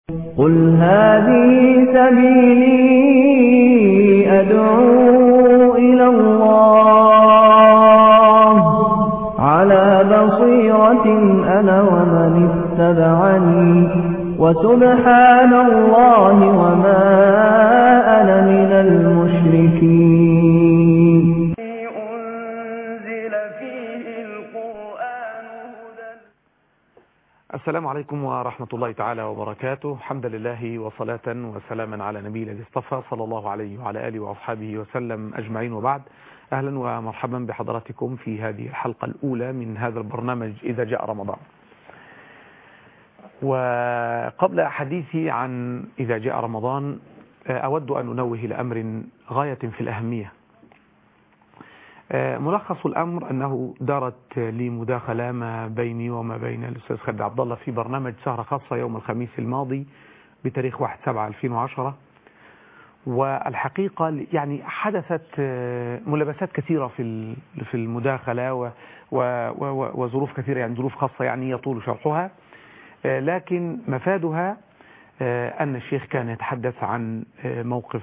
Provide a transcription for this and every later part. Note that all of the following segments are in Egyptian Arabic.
قل هذه سبيلي أدعو إلى الله على بصيرة أنا ومن اتبعني وسبحان الله وما أنا من المشركين أنزل فيه القرآن هدى السلام عليكم ورحمة الله تعالى وبركاته حمدا لله وصلاة وسلاما على نبي الذي اصطفى صلى الله عليه وعلى آله وأصحابه وسلم أجمعين وبعد أهلا ومرحبا بحضراتكم في هذه الحلقة الأولى من هذا البرنامج إذا جاء رمضان وقبل حديثي عن إذا جاء رمضان أود أن أنوه إلى أمر غاية في الأهمية ملخص الأمر أنه دارت لي مداخلة ما بيني وما بين الأستاذ خالد عبد الله في برنامج سهرة خاصة يوم الخميس الماضي بتاريخ 1 7 2010 والحقيقة يعني حدثت ملابسات كثيرة في في المداخلة و و وظروف كثيرة يعني ظروف خاصة يعني يطول شرحها لكن مفادها أن الشيخ كان يتحدث عن موقف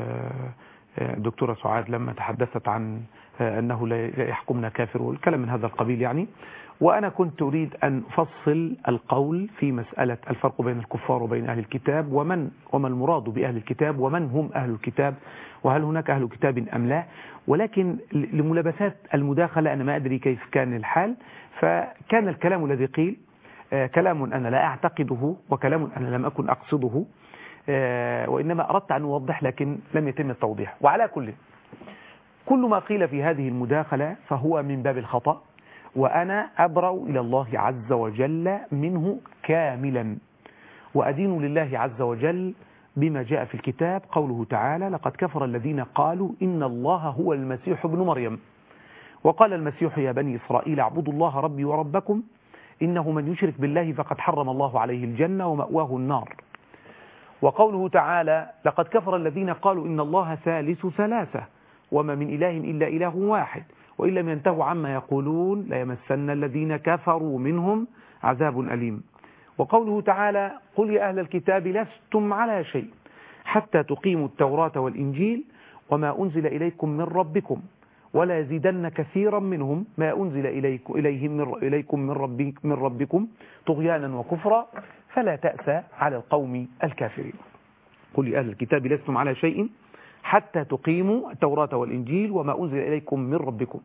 دكتورة سعاد لما تحدثت عن أنه لا يحكمنا كافر والكلام من هذا القبيل يعني وأنا كنت أريد أن أفصل القول في مسألة الفرق بين الكفار وبين أهل الكتاب ومن وما المراد بأهل الكتاب ومن هم أهل الكتاب وهل هناك أهل كتاب أم لا ولكن لملابسات المداخلة أنا ما أدري كيف كان الحال فكان الكلام الذي قيل كلام أنا لا أعتقده وكلام أنا لم أكن أقصده وإنما أردت أن أوضح لكن لم يتم التوضيح وعلى كل كل ما قيل في هذه المداخلة فهو من باب الخطأ وأنا أبرأ إلى الله عز وجل منه كاملا وأدين لله عز وجل بما جاء في الكتاب قوله تعالى لقد كفر الذين قالوا إن الله هو المسيح ابن مريم وقال المسيح يا بني إسرائيل اعبدوا الله ربي وربكم إنه من يشرك بالله فقد حرم الله عليه الجنة ومأواه النار وقوله تعالى لقد كفر الذين قالوا إن الله ثالث ثلاثة وما من إله إلا إله واحد وإن لم ينتهوا عما يقولون ليمسن الذين كفروا منهم عذاب أليم وقوله تعالى قل يا أهل الكتاب لستم على شيء حتى تقيموا التوراة والإنجيل وما أنزل إليكم من ربكم ولا يزيدن كثيرا منهم ما أنزل إليكم, إليهم من إليكم من, ربي من ربكم طغيانا وكفرا فلا تأسى على القوم الكافرين قل يا أهل الكتاب لستم على شيء حتى تقيموا التوراة والإنجيل وما أنزل إليكم من ربكم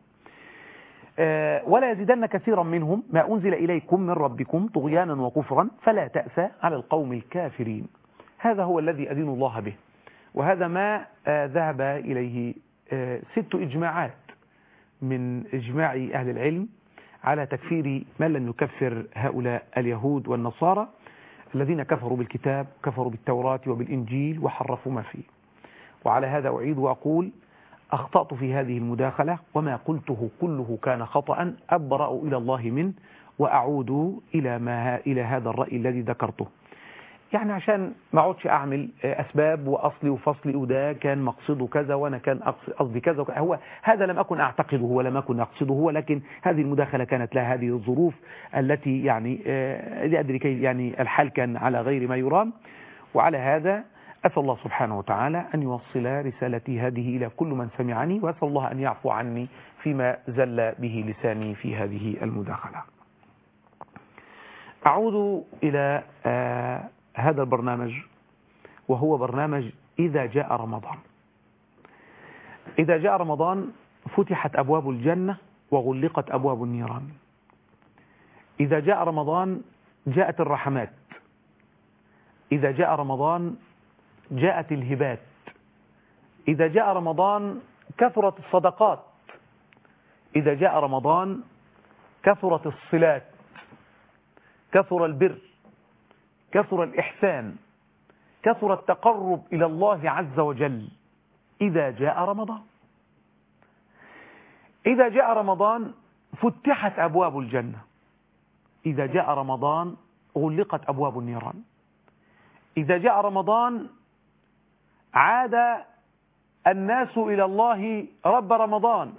ولا يزيدن كثيرا منهم ما أنزل إليكم من ربكم طغيانا وكفرا فلا تأسى على القوم الكافرين هذا هو الذي أدين الله به وهذا ما ذهب إليه ست إجماعات من إجماع أهل العلم على تكفير من لم يكفر هؤلاء اليهود والنصارى الذين كفروا بالكتاب كفروا بالتوراة وبالإنجيل وحرفوا ما فيه وعلى هذا أعيد وأقول أخطأت في هذه المداخلة وما قلته كله كان خطأ أبرأ إلى الله منه وأعود إلى, ما إلى هذا الرأي الذي ذكرته يعني عشان ما اقعدش أعمل أسباب وأصلي وفصلي وده كان مقصده كذا وأنا كان قصدي كذا هو هذا لم أكن أعتقده ولم أكن أقصده ولكن هذه المداخلة كانت لها هذه الظروف التي يعني لا أدري كيف يعني الحال كان على غير ما يرام وعلى هذا أسأل الله سبحانه وتعالى أن يوصل رسالتي هذه إلى كل من سمعني وأسأل الله أن يعفو عني فيما زل به لساني في هذه المداخلة أعود إلى آه هذا البرنامج وهو برنامج إذا جاء رمضان إذا جاء رمضان فتحت أبواب الجنة وغلقت أبواب النيران إذا جاء رمضان جاءت الرحمات إذا جاء رمضان جاءت الهبات إذا جاء رمضان كثرت الصدقات إذا جاء رمضان كثرت الصلات كثر البر كثر الإحسان كثر التقرب إلى الله عز وجل إذا جاء رمضان إذا جاء رمضان فتحت أبواب الجنة إذا جاء رمضان غلقت أبواب النيران إذا جاء رمضان عاد الناس إلى الله رب رمضان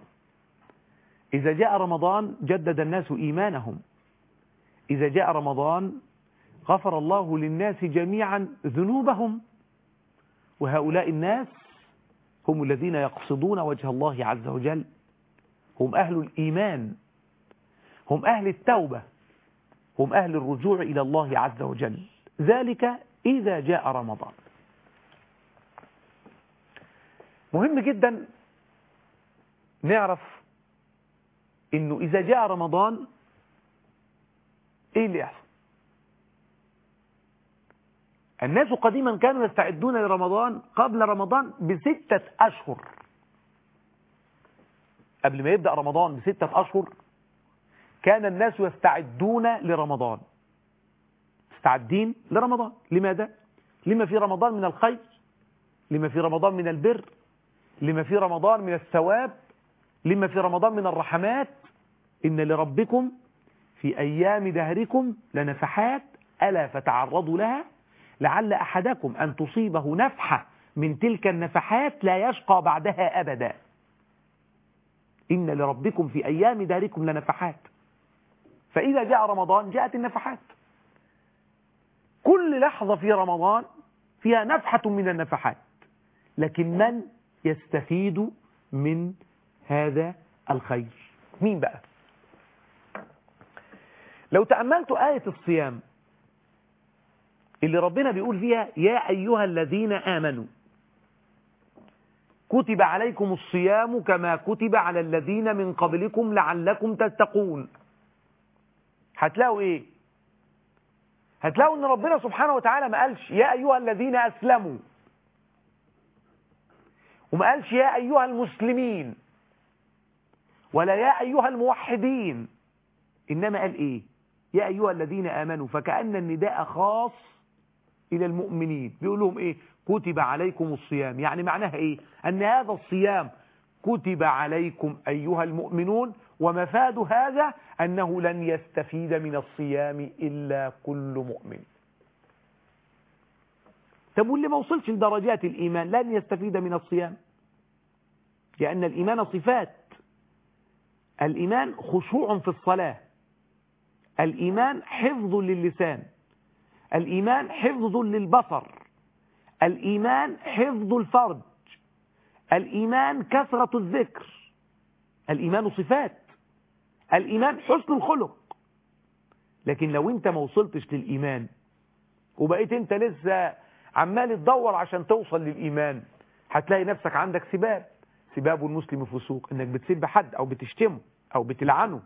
إذا جاء رمضان جدد الناس إيمانهم إذا جاء رمضان غفر الله للناس جميعا ذنوبهم وهؤلاء الناس هم الذين يقصدون وجه الله عز وجل هم أهل الإيمان هم أهل التوبة هم أهل الرجوع إلى الله عز وجل ذلك إذا جاء رمضان مهم جدا نعرف انه اذا جاء رمضان ايه اللي يحصل الناس قديما كانوا يستعدون لرمضان قبل رمضان بستة أشهر قبل ما يبدأ رمضان بستة أشهر كان الناس يستعدون لرمضان مستعدين لرمضان لماذا؟ لما في رمضان من الخير لما في رمضان من البر لما في رمضان من الثواب لما في رمضان من الرحمات إن لربكم في أيام دهركم لنفحات ألا فتعرضوا لها لعل أحدكم أن تصيبه نفحة من تلك النفحات لا يشقى بعدها أبدا إن لربكم في أيام دهركم لنفحات فإذا جاء رمضان جاءت النفحات كل لحظة في رمضان فيها نفحة من النفحات لكن من يستفيد من هذا الخير مين بقى لو تأملت آية الصيام اللي ربنا بيقول فيها يا أيها الذين آمنوا كتب عليكم الصيام كما كتب على الذين من قبلكم لعلكم تتقون هتلاقوا ايه هتلاقوا ان ربنا سبحانه وتعالى ما قالش يا ايها الذين اسلموا وما قالش يا ايها المسلمين ولا يا ايها الموحدين انما قال ايه يا ايها الذين امنوا فكأن النداء خاص الى المؤمنين بيقول لهم ايه كتب عليكم الصيام يعني معناها ايه ان هذا الصيام كتب عليكم ايها المؤمنون ومفاد هذا انه لن يستفيد من الصيام الا كل مؤمن طب واللي ما وصلش لدرجات الايمان لن يستفيد من الصيام لان الايمان صفات الايمان خشوع في الصلاه الايمان حفظ للسان الإيمان حفظ للبصر الإيمان حفظ الفرج الإيمان كثرة الذكر الإيمان صفات الإيمان حسن الخلق لكن لو انت ما وصلتش للإيمان وبقيت انت لسه عمال تدور عشان توصل للإيمان هتلاقي نفسك عندك سباب سباب المسلم فسوق انك بتسب حد او بتشتمه او بتلعنه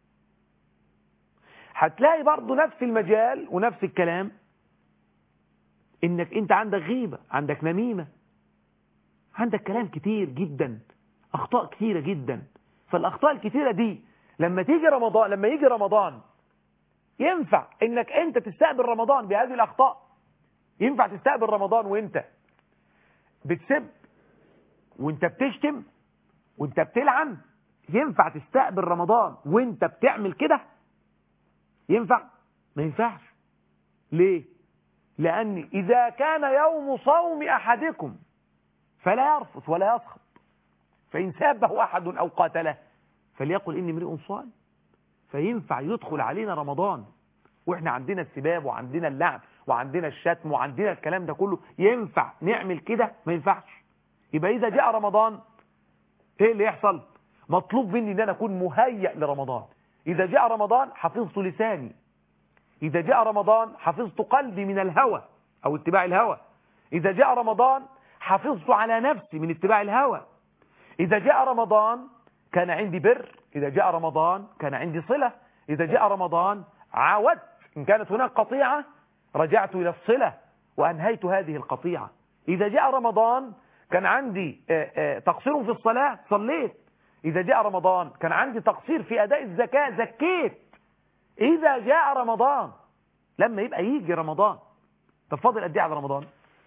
هتلاقي برضه نفس المجال ونفس الكلام انك انت عندك غيبة عندك نميمة عندك كلام كتير جدا اخطاء كتيرة جدا فالاخطاء الكتيرة دي لما تيجي رمضان لما يجي رمضان ينفع انك انت تستقبل رمضان بهذه الاخطاء ينفع تستقبل رمضان وانت بتسب وانت بتشتم وانت بتلعن ينفع تستقبل رمضان وانت بتعمل كده ينفع ما ينفعش ليه لأن إذا كان يوم صوم أحدكم فلا يرفث ولا يسخط فإن سابه أحد أو قاتله فليقل إني امرئ صائم فينفع يدخل علينا رمضان وإحنا عندنا السباب وعندنا اللعن وعندنا الشتم وعندنا الكلام ده كله ينفع نعمل كده ما ينفعش يبقى إذا جاء رمضان إيه اللي يحصل مطلوب مني إن أنا أكون مهيأ لرمضان إذا جاء رمضان حفظت لساني إذا جاء رمضان حفظت قلبي من الهوى أو اتباع الهوى إذا جاء رمضان حفظت على نفسي من اتباع الهوى إذا جاء رمضان كان عندي بر إذا جاء رمضان كان عندي صلة إذا جاء رمضان عاودت إن كانت هناك قطيعة رجعت إلى الصلة وأنهيت هذه القطيعة إذا جاء رمضان كان عندي تقصير في الصلاة صليت إذا جاء رمضان كان عندي تقصير في أداء الزكاة زكيت إذا جاء رمضان لما يبقى يجي رمضان طب فاضل قد ايه على رمضان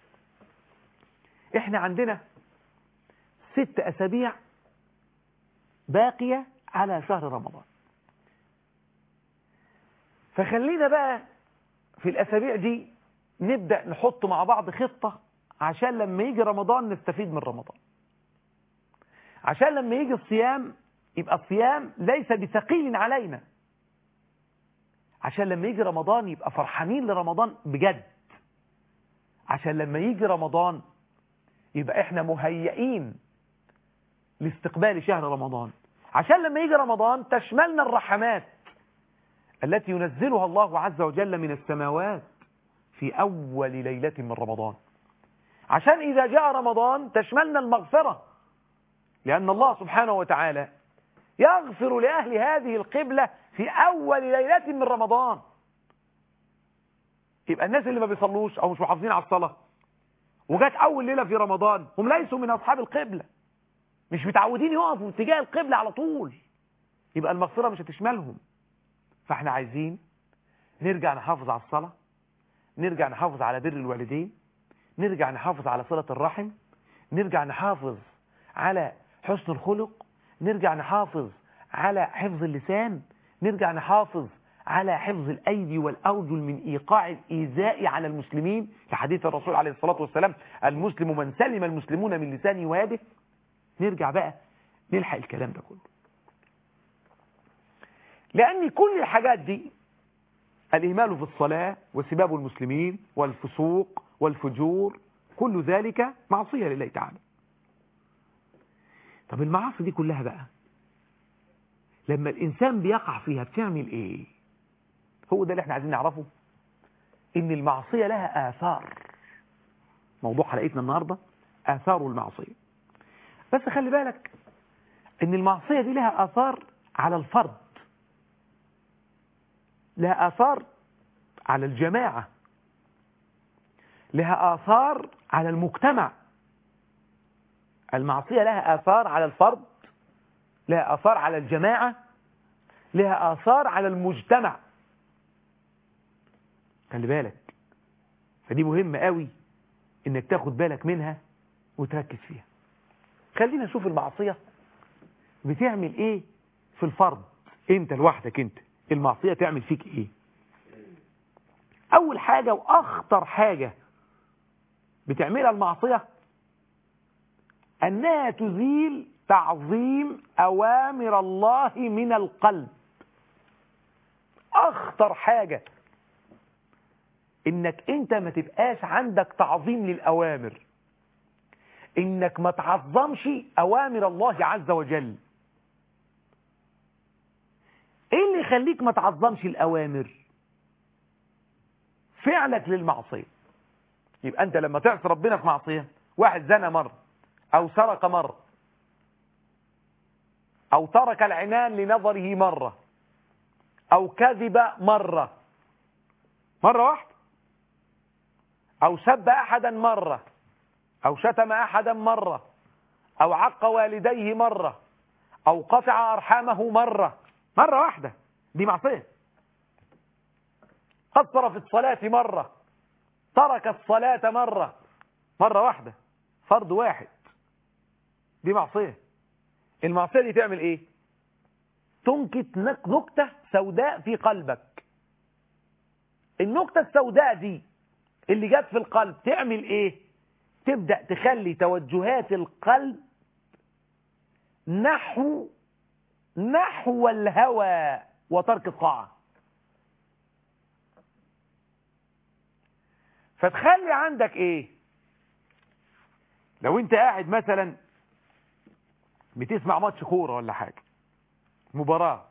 احنا عندنا ست أسابيع باقية على شهر رمضان فخلينا بقى في الأسابيع دي نبدأ نحط مع بعض خطة عشان لما يجي رمضان نستفيد من رمضان عشان لما يجي الصيام يبقى الصيام ليس بثقيل علينا عشان لما يجي رمضان يبقى فرحانين لرمضان بجد عشان لما يجي رمضان يبقى احنا مهيئين لاستقبال شهر رمضان عشان لما يجي رمضان تشملنا الرحمات التي ينزلها الله عز وجل من السماوات في أول ليلة من رمضان عشان إذا جاء رمضان تشملنا المغفرة لأن الله سبحانه وتعالى يغفر لأهل هذه القبلة في أول ليلة من رمضان يبقى الناس اللي ما بيصلوش أو مش محافظين على الصلاة وجات أول ليلة في رمضان هم ليسوا من أصحاب القبلة مش متعودين يقفوا اتجاه القبلة على طول يبقى المغفرة مش هتشملهم فاحنا عايزين نرجع نحافظ على الصلاة نرجع نحافظ على بر الوالدين نرجع نحافظ على صلة الرحم نرجع نحافظ على حسن الخلق نرجع نحافظ على حفظ اللسان نرجع نحافظ على حفظ الأيدي والأرجل من إيقاع الإيذاء على المسلمين لحديث الرسول عليه الصلاة والسلام المسلم من سلم المسلمون من لسانه ويده نرجع بقى نلحق الكلام ده كله لأن كل الحاجات دي الإهمال في الصلاة وسباب المسلمين والفسوق والفجور كل ذلك معصية لله تعالى طب المعاصي دي كلها بقى لما الإنسان بيقع فيها بتعمل إيه هو ده اللي احنا عايزين نعرفه إن المعصية لها آثار موضوع حلقتنا النهاردة آثار المعصية بس خلي بالك إن المعصية دي لها آثار على الفرد لها آثار على الجماعة لها آثار على المجتمع المعصية لها آثار على الفرد لها آثار على الجماعة لها آثار على المجتمع خلي بالك فدي مهمة قوي انك تاخد بالك منها وتركز فيها خلينا نشوف المعصية بتعمل ايه في الفرد انت لوحدك انت المعصية تعمل فيك ايه اول حاجة واخطر حاجة بتعملها المعصية انها تزيل تعظيم اوامر الله من القلب اخطر حاجة انك انت ما تبقاش عندك تعظيم للاوامر انك ما تعظمش اوامر الله عز وجل ايه اللي يخليك ما تعظمش الاوامر فعلك للمعصية يبقى انت لما تعصي ربنا في معصية واحد زنى مرة او سرق مرة او ترك العنان لنظره مرة او كذب مرة مرة واحدة او سب احدا مرة او شتم احدا مرة او عق والديه مرة او قطع ارحامه مرة مرة واحدة دي معصية قصر في الصلاة مرة ترك الصلاة مرة مرة واحدة فرض واحد دي معصية المعصية دي تعمل ايه تنكت نك- نكتة سوداء في قلبك النكتة السوداء دي اللي جت في القلب تعمل ايه تبدأ تخلي توجهات القلب نحو نحو الهوى وترك الطاعة فتخلي عندك ايه لو انت قاعد مثلا بتسمع ماتش كورة ولا حاجة مباراة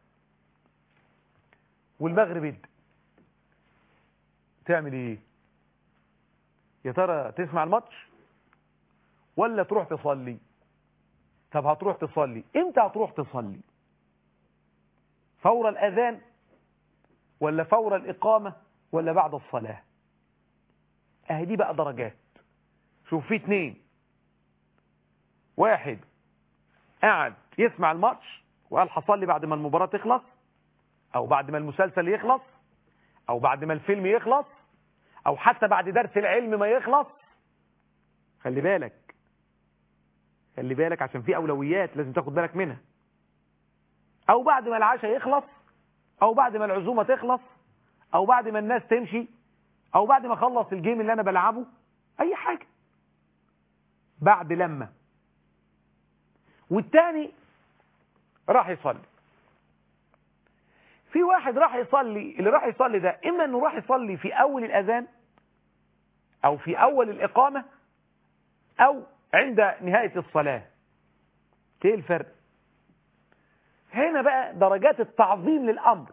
والمغرب يبدأ تعمل ايه يا ترى تسمع الماتش ولا تروح تصلي طب هتروح تصلي امتى هتروح تصلي فور الاذان ولا فور الاقامة ولا بعد الصلاة اهي دي بقى درجات شوف في اتنين واحد قعد يسمع الماتش وقال هصلي بعد ما المباراة تخلص او بعد ما المسلسل يخلص او بعد ما الفيلم يخلص او حتى بعد درس العلم ما يخلص خلي بالك خلي بالك عشان في اولويات لازم تاخد بالك منها او بعد ما العشاء يخلص او بعد ما العزومة تخلص او بعد ما الناس تمشي او بعد ما اخلص الجيم اللي انا بلعبه اي حاجة بعد لما والتاني راح يصلي في واحد راح يصلي اللي راح يصلي ده إما أنه راح يصلي في أول الأذان أو في أول الإقامة أو عند نهاية الصلاة ايه الفرق هنا بقى درجات التعظيم للأمر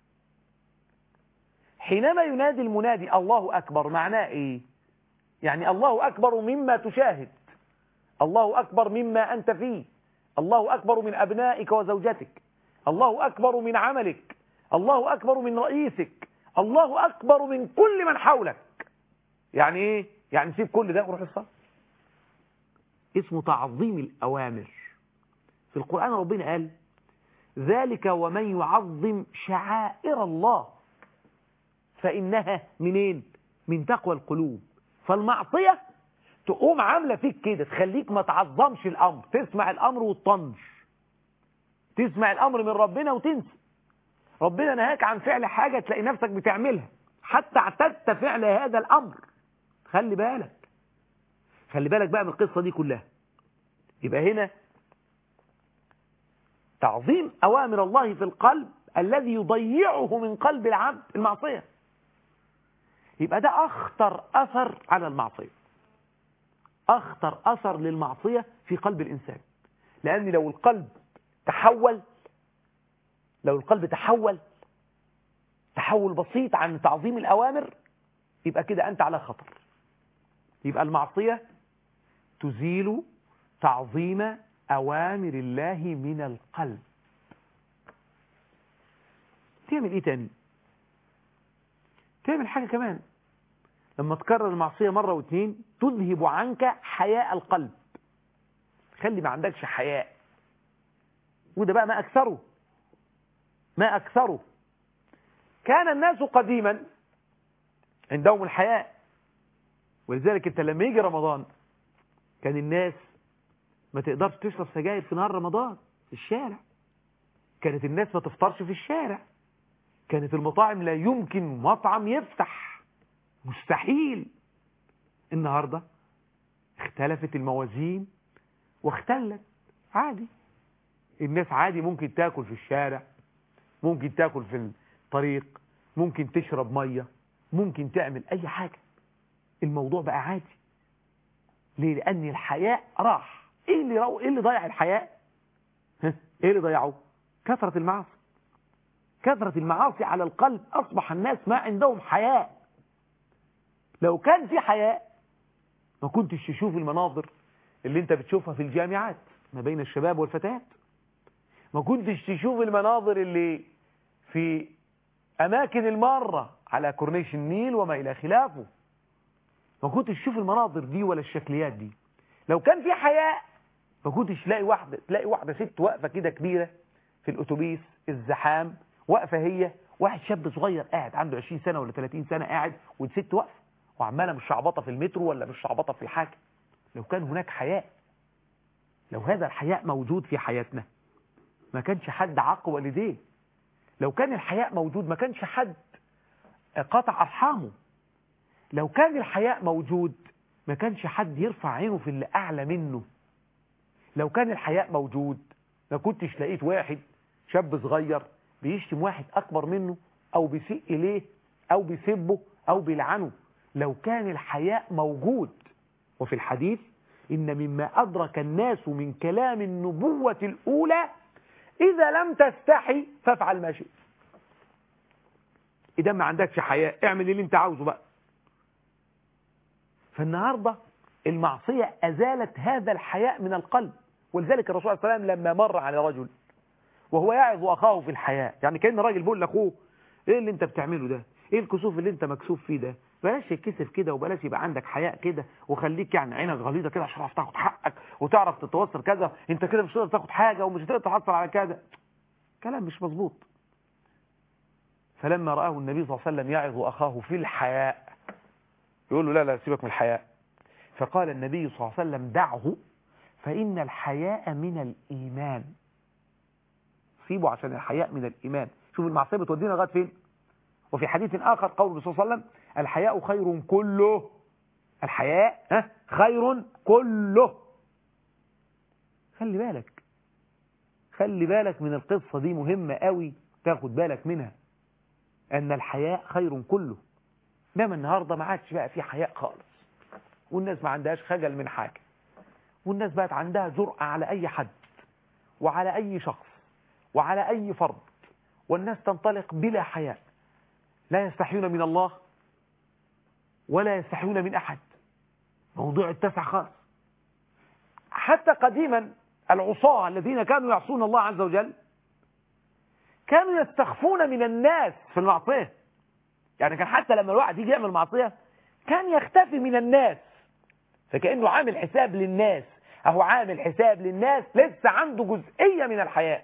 حينما ينادي المنادي الله أكبر معناه إيه يعني الله أكبر مما تشاهد الله أكبر مما أنت فيه الله أكبر من أبنائك وزوجتك الله أكبر من عملك الله أكبر من رئيسك الله أكبر من كل من حولك يعني إيه يعني سيب كل ده وروح الصلاة اسمه تعظيم الأوامر في القرآن ربنا قال ذلك ومن يعظم شعائر الله فإنها منين من تقوى القلوب فالمعصية تقوم عاملة فيك كده تخليك ما تعظمش الأمر تسمع الأمر وتطنش تسمع الأمر من ربنا وتنسى ربنا نهاك عن فعل حاجة تلاقي نفسك بتعملها حتى اعتدت فعل هذا الأمر خلي بالك خلي بالك بقى من القصة دي كلها يبقى هنا تعظيم أوامر الله في القلب الذي يضيعه من قلب العبد المعصية يبقى ده أخطر أثر على المعصية أخطر أثر للمعصية في قلب الإنسان لأن لو القلب تحول لو القلب تحول تحول بسيط عن تعظيم الأوامر يبقى كده أنت على خطر يبقى المعصية تزيل تعظيم أوامر الله من القلب تعمل إيه تاني تعمل حاجة كمان لما تكرر المعصية مرة واثنين تذهب عنك حياء القلب خلي ما عندكش حياء وده بقى ما أكثره ما أكثره كان الناس قديما عندهم الحياء ولذلك انت لما يجي رمضان كان الناس ما تقدرش تشرب سجاير في نهار رمضان في الشارع كانت الناس ما تفطرش في الشارع كانت المطاعم لا يمكن مطعم يفتح مستحيل النهاردة اختلفت الموازين واختلت عادي الناس عادي ممكن تاكل في الشارع ممكن تاكل في الطريق ممكن تشرب مية ممكن تعمل اي حاجة الموضوع بقى عادي ليه لان الحياء راح ايه اللي رو... ايه اللي ضيع الحياء ها؟ ايه اللي ضيعه كثرة المعاصي كثرة المعاصي على القلب اصبح الناس ما عندهم حياء لو كان في حياء ما كنتش تشوف المناظر اللي انت بتشوفها في الجامعات ما بين الشباب والفتيات ما كنتش تشوف المناظر اللي في اماكن المارة على كورنيش النيل وما الى خلافه ما كنتش تشوف المناظر دي ولا الشكليات دي لو كان في حياء ما كنتش تلاقي واحدة تلاقي واحدة ست واقفة كده كبيرة في الأتوبيس الزحام واقفة هي واحد شاب صغير قاعد عنده 20 سنة ولا 30 سنة قاعد والست واقفة وعمالة مش شعبطة في المترو ولا مش شعبطة في حاجة لو كان هناك حياء لو هذا الحياء موجود في حياتنا ما كانش حد عق والديه لو كان الحياء موجود ما كانش حد قطع أرحامه لو كان الحياء موجود ما كانش حد يرفع عينه في اللي أعلى منه لو كان الحياء موجود ما كنتش لقيت واحد شاب صغير بيشتم واحد أكبر منه أو بيسيء إليه أو بيسبه أو بيلعنه لو كان الحياء موجود وفي الحديث إن مما أدرك الناس من كلام النبوة الأولى إذا لم تستحي فافعل ما شئت إذا ما عندكش حياء اعمل اللي انت عاوزه بقى فالنهاردة المعصية أزالت هذا الحياء من القلب ولذلك الرسول صلى الله عليه وسلم لما مر على رجل وهو يعظ أخاه في الحياء يعني كأن الراجل بيقول لأخوه إيه اللي أنت بتعمله ده إيه الكسوف اللي أنت مكسوف فيه ده بلاش تتكسف كده وبلاش يبقى عندك حياء كده وخليك يعني عينك غليظة كده عشان تعرف تاخد حقك وتعرف تتوصل كذا أنت كده مش هتقدر تاخد حاجة ومش هتقدر تحصل على كذا كلام مش مظبوط فلما رآه النبي صلى الله عليه وسلم يعظ أخاه في الحياء يقول له لا لا سيبك من الحياء فقال النبي صلى الله عليه وسلم دعه فإن الحياء من الإيمان سيبه عشان الحياء من الإيمان شوف المعصية بتودينا لغايه فين وفي حديث آخر قول الرسول صلى الله عليه وسلم الحياء خير كله الحياء ها خير كله خلي بالك خلي بالك من القصة دي مهمة قوي تاخد بالك منها أن الحياء خير كله إنما النهاردة ما عادش بقى في حياء خالص والناس ما عندهاش خجل من حاجة والناس بقت عندها جرأة على أي حد وعلى أي شخص وعلى أي فرد والناس تنطلق بلا حياء لا يستحيون من الله ولا يستحيون من أحد موضوع اتسع خالص حتى قديما العصاة الذين كانوا يعصون الله عز وجل كانوا يستخفون من الناس في المعصية يعني كان حتى لما الواحد يجي يعمل معصية كان يختفي من الناس فكأنه عامل حساب للناس أهو عامل حساب للناس لسه عنده جزئية من الحياة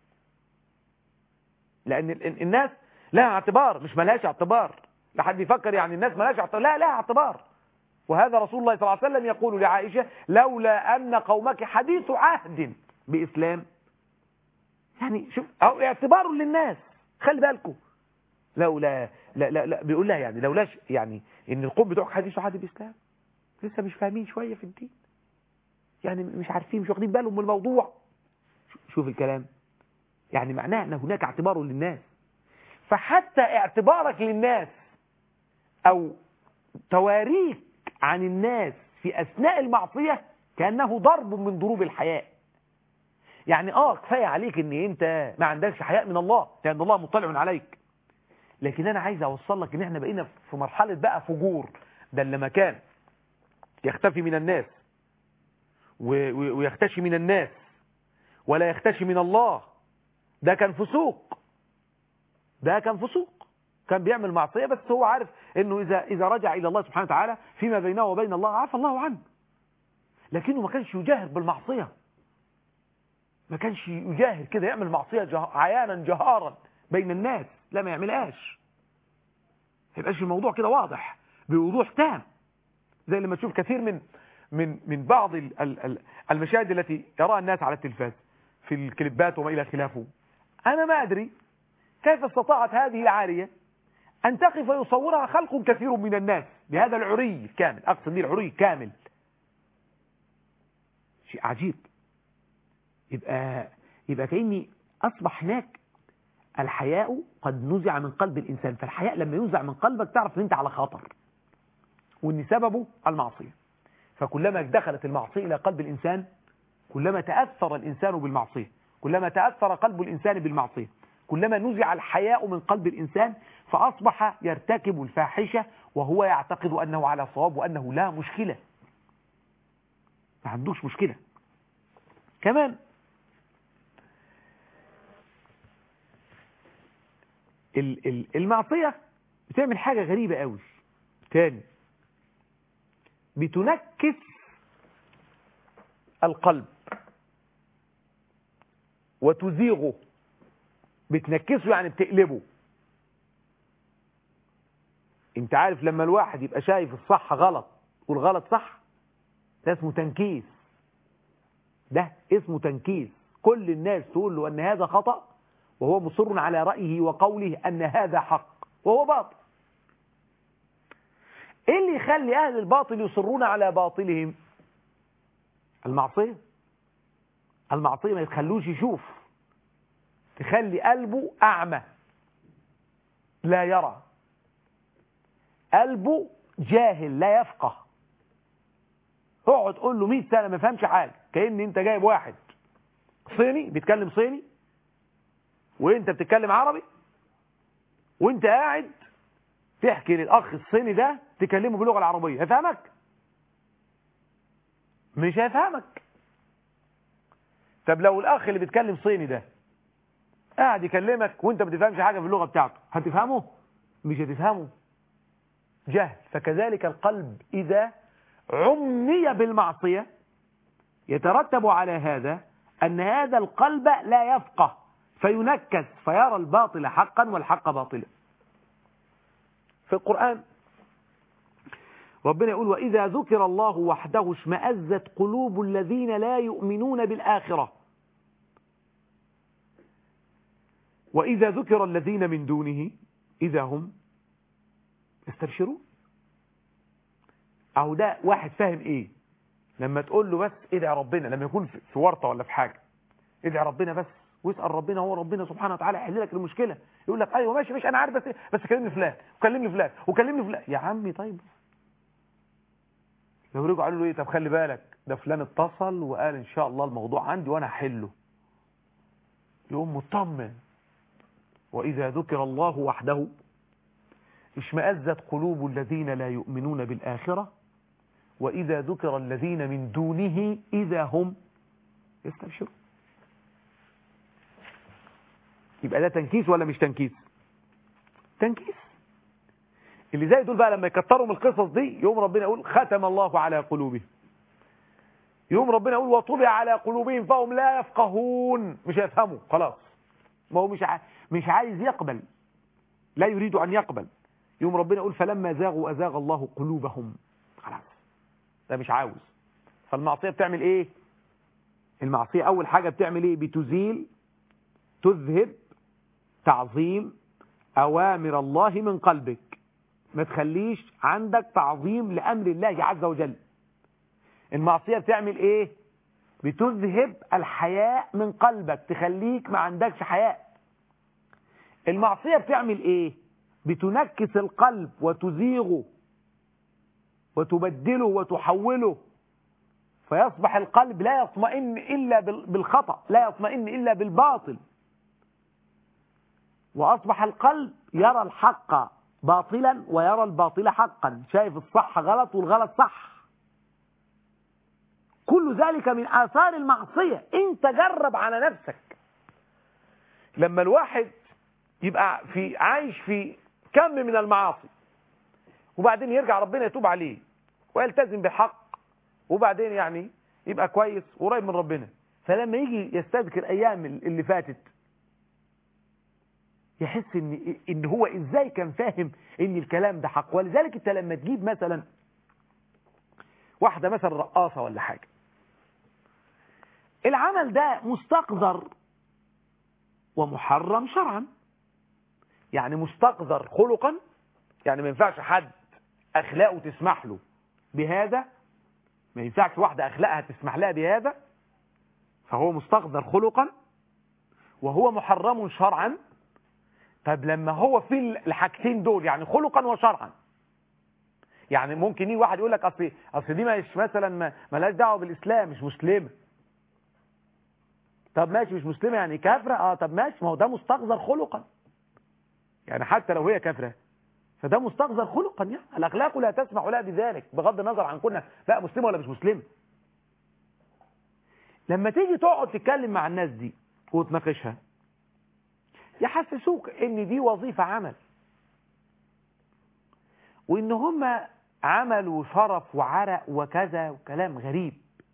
لأن الناس لها اعتبار مش ملهاش اعتبار لحد يفكر يعني الناس ملهاش اعتبار لا لها اعتبار وهذا رسول الله صلى الله عليه وسلم يقول لعائشة لولا أن قومك حديث عهد بإسلام يعني شوف أو اعتبار للناس خلي بالكم لولا لا لا لا بيقول لها يعني لولاش يعني ان القوم بتوعك حديث عهد بإسلام لسه مش فاهمين شوية في الدين يعني مش عارفين مش واخدين بالهم من الموضوع شوف الكلام يعني معناه ان هناك اعتبار للناس فحتى اعتبارك للناس او تواريك عن الناس في اثناء المعصية كأنه ضرب من ضروب الحياء يعني اه كفاية عليك ان انت ما عندكش حياء من الله لان الله مطلع عليك لكن انا عايز اوصل لك ان احنا بقينا في مرحلة بقى فجور ده اللي ما كان يختفي من الناس ويختشي من الناس ولا يختشي من الله ده كان فسوق ده كان فسوق كان بيعمل معصية بس هو عارف انه اذا اذا رجع الى الله سبحانه وتعالى فيما بينه وبين الله عفى الله عنه لكنه ما كانش يجاهر بالمعصية ما كانش يجاهر كده يعمل معصية جه... عيانا جهارا بين الناس لا ما يعملهاش ما يبقاش الموضوع كده واضح بوضوح تام زي لما تشوف كثير من من من بعض المشاهد التي يراها الناس على التلفاز في الكليبات وما إلى خلافه أنا ما أدري كيف استطاعت هذه العارية أن تقف ويصورها خلق كثير من الناس بهذا العري الكامل أقصد به العري الكامل شيء عجيب يبقى يبقى كأني أصبح هناك الحياء قد نزع من قلب الإنسان فالحياء لما ينزع من قلبك تعرف أن أنت على خطر وأن سببه المعصية فكلما دخلت المعصية إلى قلب الإنسان كلما تأثر الإنسان بالمعصية كلما تأثر قلب الإنسان بالمعصية كلما نزع الحياء من قلب الإنسان فأصبح يرتكب الفاحشة وهو يعتقد أنه على صواب وأنه لا مشكلة ما عندوش مشكلة كمان المعصية بتعمل حاجة غريبة قوي تاني بتنكس القلب وتزيغه بتنكسه يعني بتقلبه انت عارف لما الواحد يبقى شايف الصح غلط والغلط صح ده اسمه تنكيس ده اسمه تنكيس كل الناس تقول له ان هذا خطأ وهو مصر على رأيه وقوله ان هذا حق وهو باطل ايه اللي يخلي اهل الباطل يصرون على باطلهم المعصية المعصية ما يتخلوش يشوف تخلي قلبه أعمى لا يرى قلبه جاهل لا يفقه اقعد تقول له 100 سنة ما فهمش حاجة كأن انت جايب واحد صيني بيتكلم صيني وانت بتتكلم عربي وانت قاعد تحكي للأخ الصيني ده تكلمه باللغة العربية هيفهمك مش هيفهمك طب لو الأخ اللي بيتكلم صيني ده قاعد يكلمك وانت ما بتفهمش حاجة في اللغة بتاعته هتفهمه مش هتفهمه جهل فكذلك القلب إذا عمي بالمعصية يترتب على هذا أن هذا القلب لا يفقه فينكس فيرى الباطل حقا والحق باطلا في القرآن ربنا يقول وإذا ذكر الله وحده اشمأزت قلوب الذين لا يؤمنون بالآخرة وإذا ذكر الذين من دونه إذا هم يستبشرون أو ده واحد فاهم إيه لما تقول له بس ادعي ربنا لما يكون في ورطة ولا في حاجة ادعي ربنا بس ويسال ربنا هو ربنا سبحانه وتعالى يحل لك المشكله يقول لك ايوه ماشي ماشي انا عارف بس بس كلمني فلان وكلمني فلان وكلمني فلان يا عمي طيب لو رجعوا قالوا له ايه طب خلي بالك ده فلان اتصل وقال ان شاء الله الموضوع عندي وانا هحله يقوم مطمن واذا ذكر الله وحده اشمأزت قلوب الذين لا يؤمنون بالآخرة وإذا ذكر الذين من دونه إذا هم يستبشرون يبقى ده تنكيس ولا مش تنكيس تنكيس اللي زي دول بقى لما يكتروا من القصص دي يوم ربنا يقول ختم الله على قلوبهم يوم ربنا يقول وطبع على قلوبهم فهم لا يفقهون مش هيفهموا خلاص ما هو مش ع... مش عايز يقبل لا يريد أن يقبل يوم ربنا يقول فلما زاغوا أزاغ الله قلوبهم خلاص ده مش عاوز فالمعصية بتعمل ايه المعصية أول حاجة بتعمل ايه بتزيل تذهب تعظيم أوامر الله من قلبك ما تخليش عندك تعظيم لأمر الله عز وجل المعصية بتعمل ايه بتذهب الحياء من قلبك تخليك ما عندكش حياء المعصية بتعمل ايه بتنكس القلب وتزيغه وتبدله وتحوله فيصبح القلب لا يطمئن إلا بالخطأ لا يطمئن إلا بالباطل وأصبح القلب يرى الحق باطلا ويرى الباطل حقا شايف الصح غلط والغلط صح كل ذلك من آثار المعصية انت جرب على نفسك لما الواحد يبقى في عايش في كم من المعاصي وبعدين يرجع ربنا يتوب عليه ويلتزم بحق وبعدين يعني يبقى كويس وقريب من ربنا فلما يجي يستذكر ايام اللي فاتت يحس ان ان هو ازاي كان فاهم ان الكلام ده حق ولذلك انت لما تجيب مثلا واحده مثلا رقاصه ولا حاجه العمل ده مستقذر ومحرم شرعا يعني مستقذر خلقا يعني ما ينفعش حد اخلاقه تسمح له بهذا ما ينفعش واحدة اخلاقها تسمح لها بهذا فهو مستقذر خلقا وهو محرم شرعا طب لما هو في الحاجتين دول يعني خلقا وشرعا يعني ممكن يجي واحد يقول لك اصل اصل دي مش مثلا ما مالهاش دعوه بالاسلام مش مسلمه طب ماشي مش مسلمه يعني كافره اه طب ماشي ما هو ده مستقذر خلقا يعني حتى لو هي كافره فده مستقذر خلقا يعني الاخلاق لا تسمح لها بذلك بغض النظر عن كنا بقى مسلمه ولا مش مسلمه لما تيجي تقعد تتكلم مع الناس دي وتناقشها يحسسوك ان دي وظيفه عمل وان هم عمل وشرف وعرق وكذا وكلام غريب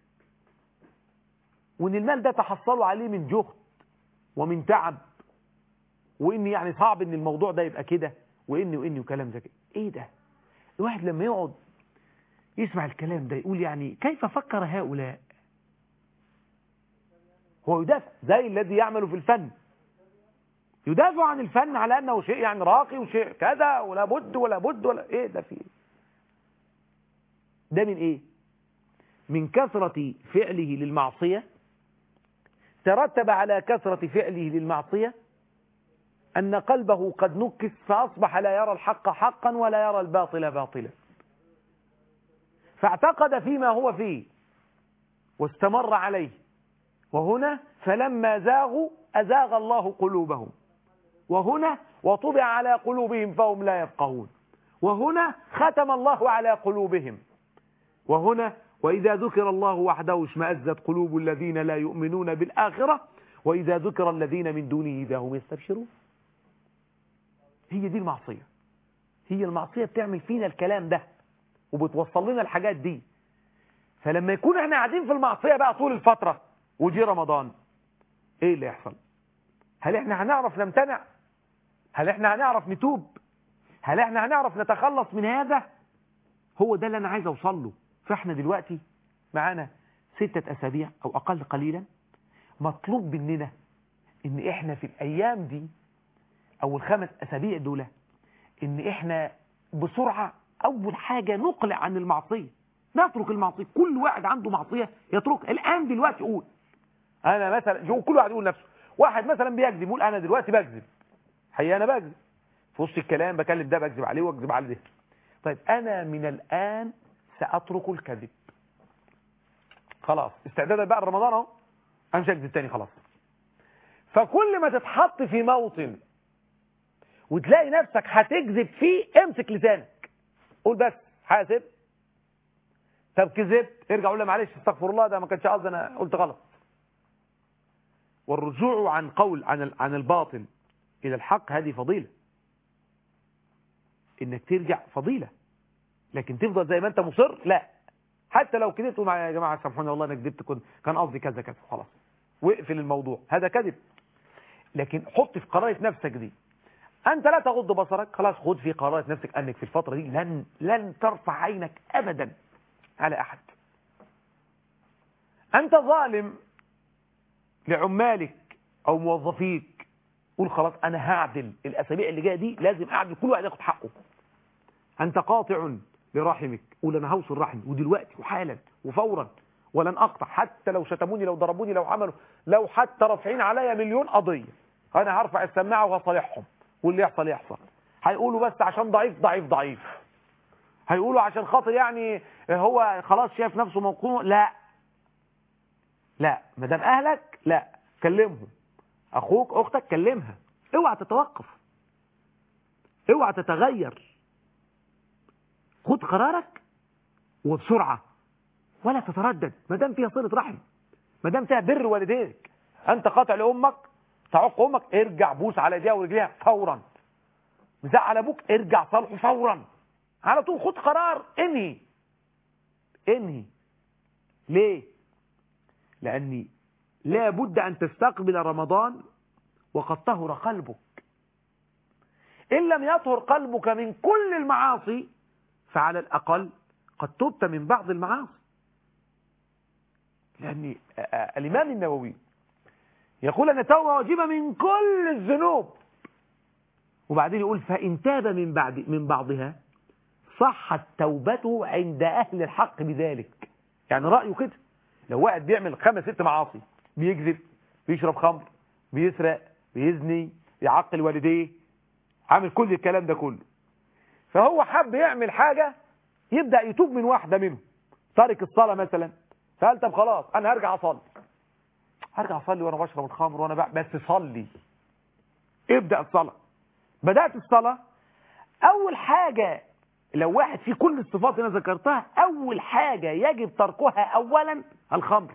وان المال ده تحصلوا عليه من جهد ومن تعب وان يعني صعب ان الموضوع ده يبقى كده واني واني وكلام زي كده ايه ده الواحد لما يقعد يسمع الكلام ده يقول يعني كيف فكر هؤلاء هو يدافع زي الذي يعمل في الفن يدافع عن الفن على انه شيء يعني راقي وشيء كذا ولا بد ولا بد ولا ايه ده في ده من ايه من كثرة فعله للمعصية ترتب على كثرة فعله للمعصية أن قلبه قد نكس فأصبح لا يرى الحق حقا ولا يرى الباطل باطلا فاعتقد فيما هو فيه واستمر عليه وهنا فلما زاغوا أزاغ الله قلوبهم وهنا وطبع على قلوبهم فهم لا يفقهون وهنا ختم الله على قلوبهم وهنا وإذا ذكر الله وحده اشمأزت قلوب الذين لا يؤمنون بالآخرة وإذا ذكر الذين من دونه إذا هم يستبشرون هي دي المعصية هي المعصية بتعمل فينا الكلام ده وبتوصل لنا الحاجات دي فلما يكون احنا قاعدين في المعصية بقى طول الفترة وجي رمضان ايه اللي يحصل هل احنا هنعرف نمتنع هل احنا هنعرف نتوب هل احنا هنعرف نتخلص من هذا هو ده اللي انا عايز اوصل له فاحنا دلوقتي معانا ستة اسابيع او اقل قليلا مطلوب مننا ان احنا في الايام دي او الخمس اسابيع دول ان احنا بسرعة اول حاجة نقلع عن المعصية نترك المعصية كل واحد عنده معصية يترك الان دلوقتي قول انا مثلا كل واحد يقول نفسه واحد مثلا بيكذب يقول انا دلوقتي بكذب حقيقة انا بكذب في وسط الكلام بكلم ده بكذب عليه واكذب على ده طيب انا من الان ساترك الكذب خلاص استعدادا بقى لرمضان اهو انا مش هكذب تاني خلاص فكل ما تتحط في موطن وتلاقي نفسك هتكذب فيه امسك لسانك قول بس حاسب طب كذبت ارجع قول له معلش استغفر الله ده ما كانش قصدي انا قلت غلط والرجوع عن قول عن ال- عن الباطل الى الحق هذه فضيله انك ترجع فضيله لكن تفضل زي ما انت مصر لا حتى لو كذبت تقول يا جماعه سامحوني والله انا كذبت كنت كان قصدي كذا كذا خلاص واقفل الموضوع هذا كذب لكن حط في قرارة نفسك دي أنت لا تغض بصرك خلاص خد في قرارة نفسك أنك في الفترة دي لن لن ترفع عينك أبدا على أحد أنت ظالم لعمالك أو موظفيك قول خلاص أنا هعدل الأسابيع اللي جاية دي لازم أعدل كل واحد ياخد حقه أنت قاطع لرحمك قول أنا هوصل رحمي ودلوقتي وحالا وفورا ولن أقطع حتى لو شتموني لو ضربوني لو عملوا لو حتى رافعين عليا مليون قضية أنا هرفع السماعة وهصالحهم واللي يحصل يحصل هيقولوا بس عشان ضعيف ضعيف ضعيف هيقولوا عشان خاطر يعني هو خلاص شايف نفسه موقوع لا لا ما دام اهلك لا كلمهم اخوك اختك كلمها اوعى تتوقف اوعى تتغير خد قرارك وبسرعه ولا تتردد ما دام فيها صله رحم ما دام فيها بر والديك انت قاطع لامك تعق امك ارجع بوس على ايديها ورجليها فورا مزعل ابوك ارجع صالحه فورا على طول خد قرار انهي انهي ليه لاني لا بد ان تستقبل رمضان وقد طهر قلبك ان لم يطهر قلبك من كل المعاصي فعلى الاقل قد تبت من بعض المعاصي لان الامام النووي يقول ان التوبه واجبه من كل الذنوب وبعدين يقول فان تاب من بعد من بعضها صحت توبته عند اهل الحق بذلك يعني رايه كده لو واحد بيعمل خمس ست معاصي بيكذب بيشرب خمر بيسرق بيزني بيعقل والديه عامل كل الكلام ده كله فهو حب يعمل حاجة يبدأ يتوب من واحدة منهم تارك الصلاة مثلا فقال طب خلاص انا هرجع اصلي هرجع اصلي وانا بشرب الخمر وانا بع... بس صلي ابدأ الصلاة بدأت الصلاة اول حاجة لو واحد في كل الصفات اللي انا ذكرتها اول حاجة يجب تركها اولا الخمر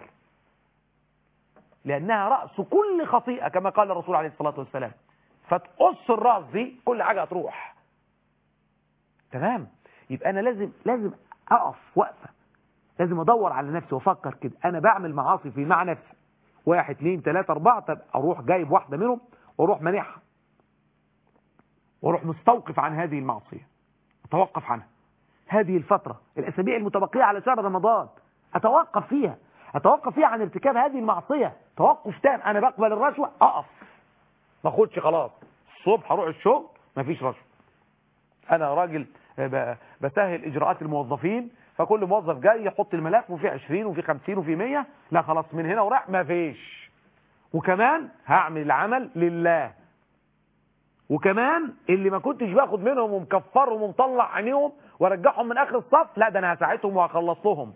لانها رأس كل خطيئة كما قال الرسول عليه الصلاة والسلام فتقص الرأس دي كل حاجة هتروح تمام يبقى انا لازم لازم اقف وقفة لازم ادور على نفسي وافكر كده انا بعمل معاصي في مع نفسي واحد اثنين ثلاثة اربعة طب اروح جايب واحدة منهم واروح مانعها واروح مستوقف عن هذه المعصية اتوقف عنها هذه الفترة الاسابيع المتبقية على شهر رمضان اتوقف فيها اتوقف فيها عن ارتكاب هذه المعصية توقف تام انا بقبل الرشوة اقف ما اخدش خلاص الصبح اروح الشغل مفيش رشوة انا راجل ب- بسهل اجراءات الموظفين فكل موظف جاي يحط الملف وفي 20 وفي 50 وفي 100 لا خلاص من هنا وراح مفيش وكمان هعمل العمل لله وكمان اللي ما كنتش باخد منهم ومكفرهم ومطلع عينيهم وارجعهم من اخر الصف لا ده انا هساعدهم وهخلص لهم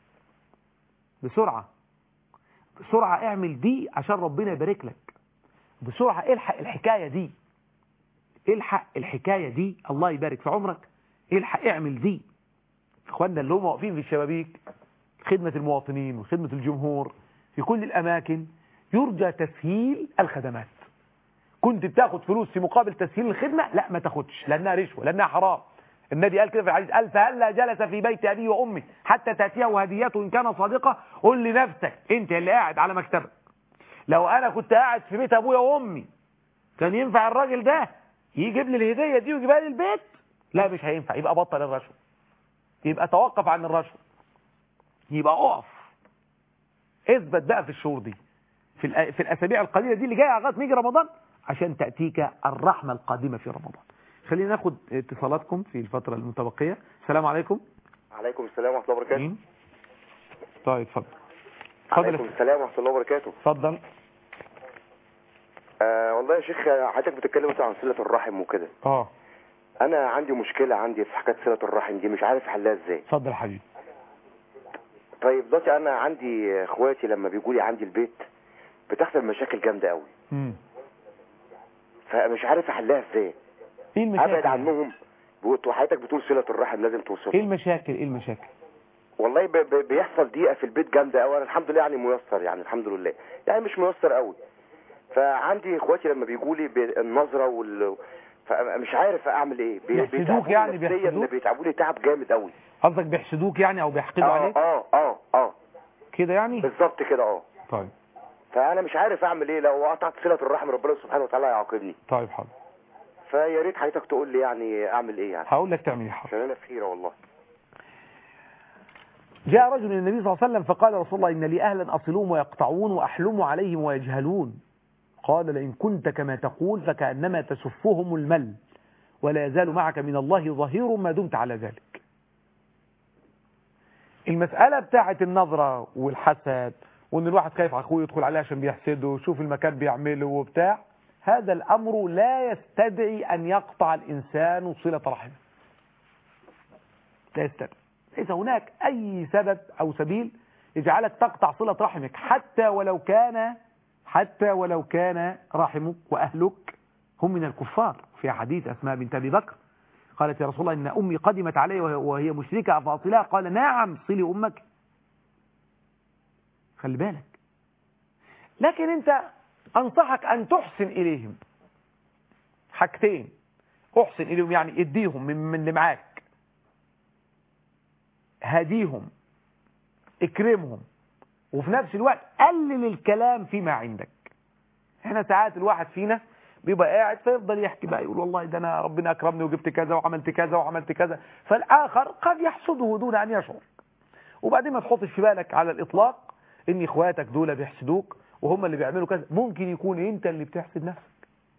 بسرعة بسرعة اعمل دي عشان ربنا يبارك لك بسرعة الحق الحكاية دي الحق الحكاية دي الله يبارك في عمرك الحق اعمل دي اخواننا اللي هم واقفين في الشبابيك خدمة المواطنين وخدمة الجمهور في كل الأماكن يرجى تسهيل الخدمات كنت بتاخد فلوس في مقابل تسهيل الخدمة لا ما تاخدش لأنها رشوة لأنها حرام النبي قال كده في الحديث قال فهلا جلس في بيت أبيه وأمي حتى تأتيه هديته إن كان صادقة قل لنفسك أنت اللي قاعد على مكتبك لو أنا كنت قاعد في بيت أبويا وأمي كان ينفع الراجل ده يجيب لي الهدية دي ويجيبها لي البيت لا مش هينفع يبقى بطل الرشوة يبقى توقف عن الرشوة يبقى اقف اثبت بقى في الشهور دي في الأ- في الاسابيع القليله دي اللي جايه لغايه ما يجي رمضان عشان تاتيك الرحمه القادمه في رمضان خلينا ناخد اتصالاتكم في الفتره المتبقيه السلام عليكم عليكم السلام ورحمة الله وبركاته مين طيب اتفضل اتفضل عليكم يا- السلام ورحمة الله وبركاته اتفضل والله يا شيخ حضرتك بتتكلم مثلا عن صله الرحم وكده اه انا عندي مشكله عندي في حكايه صله الرحم دي مش عارف احلها ازاي اتفضل يا حبيبي طيب دلوقتي انا عندي اخواتي لما بيجوا لي عندي البيت بتحصل مشاكل جامده قوي امم فمش عارف احلها ازاي ايه المشاكل ابعد عنهم وحضرتك بتقول صله الرحم لازم ايه توصل المشاكل ايه المشاكل والله ب... ب... بيحصل ضيقه في البيت جامده قوي انا الحمد لله يعني ميسر يعني الحمد لله يعني مش ميسر قوي فعندي اخواتي لما بيجوا لي النظره وال فمش عارف اعمل ايه بي- بيحسدوك بيتعبوني يعني، نفسياً، بيحسدوك؟ بيتعبوني تعب جامد قوي قصدك بيحسدوك يعني او بيحقدوا اه عليك اه اه اه كده يعني بالظبط كده اه طيب فانا مش عارف اعمل ايه لو قطعت صله الرحم ربنا سبحانه وتعالى يعاقبني طيب حاضر فيا ريت حضرتك تقول لي يعني اعمل ايه يعني هقول لك تعمل ايه حاضر عشان انا في خيره والله جاء رجل الى النبي صلى الله عليه وسلم فقال رسول الله إن لي أهلا أصلهم ويقطعون وأحلم عليهم ويجهلون قال لئن كنت كما تقول فكأنما تسفهم المل ولا يزال معك من الله ظهير ما دمت على ذلك المسألة بتاعة النظرة والحسد وان الواحد خايف على اخوه يدخل عليه عشان بيحسده شوف المكان بيعمله وبتاع هذا الأمر لا يستدعي أن يقطع الإنسان صلة رحمه لا يستدعي ليس هناك أي سبب أو سبيل يجعلك تقطع صلة رحمك حتى ولو كان حتى ولو كان رحمك وأهلك هم من الكفار في حديث أسماء بنت أبي بكر قالت يا رسول الله إن أمي قدمت علي وهي- وهي مشركة أفاصلها قال نعم صلي أمك خلي بالك لكن أنت أنصحك أن تحسن إليهم حاجتين أحسن إليهم يعني اديهم من من اللي معاك هديهم اكرمهم وفي نفس الوقت قلل الكلام فيما عندك احنا ساعات الواحد فينا بيبقى قاعد فيفضل يحكي بقى يقول والله ده انا ربنا اكرمني وجبت كذا وعملت كذا وعملت كذا فالاخر قد يحسده دون ان يشعر وبعدين ما تحطش في بالك على الاطلاق ان اخواتك دول بيحسدوك وهم اللي بيعملوا كذا ممكن يكون انت اللي بتحسد نفسك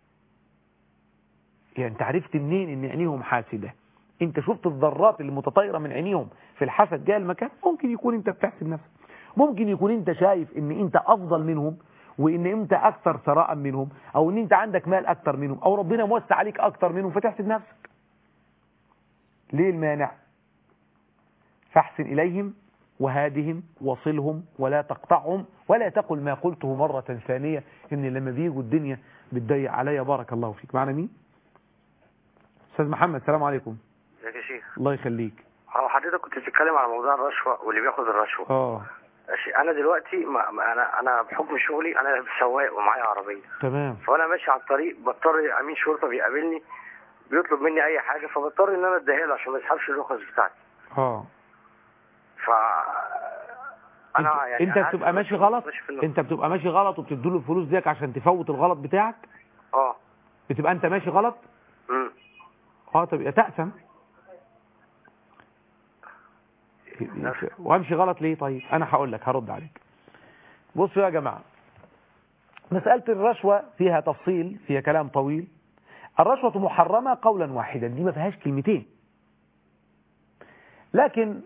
يعني انت عرفت منين ان عينيهم حاسده انت شفت الذرات اللي متطايره من عينيهم في الحسد جاي المكان ممكن يكون انت بتحسد نفسك ممكن يكون انت شايف ان انت افضل منهم وان انت اكثر ثراء منهم او ان انت عندك مال اكثر منهم او ربنا موسع عليك اكثر منهم فتحسد نفسك ليه المانع فاحسن اليهم وهادهم وصلهم ولا تقطعهم ولا تقل ما قلته مرة ثانية ان لما بيجوا الدنيا بتضيق عليا بارك الله فيك معنا مين استاذ محمد السلام عليكم ازيك يا شيخ الله يخليك هو حضرتك كنت بتتكلم على موضوع الرشوه واللي بياخد الرشوه اه ماشي انا دلوقتي ما ما انا انا بحكم شغلي انا سواق ومعايا عربيه تمام فانا ماشي على الطريق بضطر امين شرطه بيقابلني بيطلب مني اي حاجه فبضطر ان انا اديها له عشان ما يسحبش الرخص بتاعتي اه ف انت, انت عارف بتبقى إن ماشي أنا غلط ماشي في النص. انت بتبقى ماشي غلط وبتديله الفلوس ديك عشان تفوت الغلط بتاعك اه بتبقى انت ماشي غلط امم اه طب يبقى تأثم وامشي غلط ليه طيب انا هقول لك هرد عليك بصوا يا جماعة مسألة الرشوة فيها تفصيل فيها كلام طويل الرشوة محرمة قولا واحدا دي ما فيهاش كلمتين لكن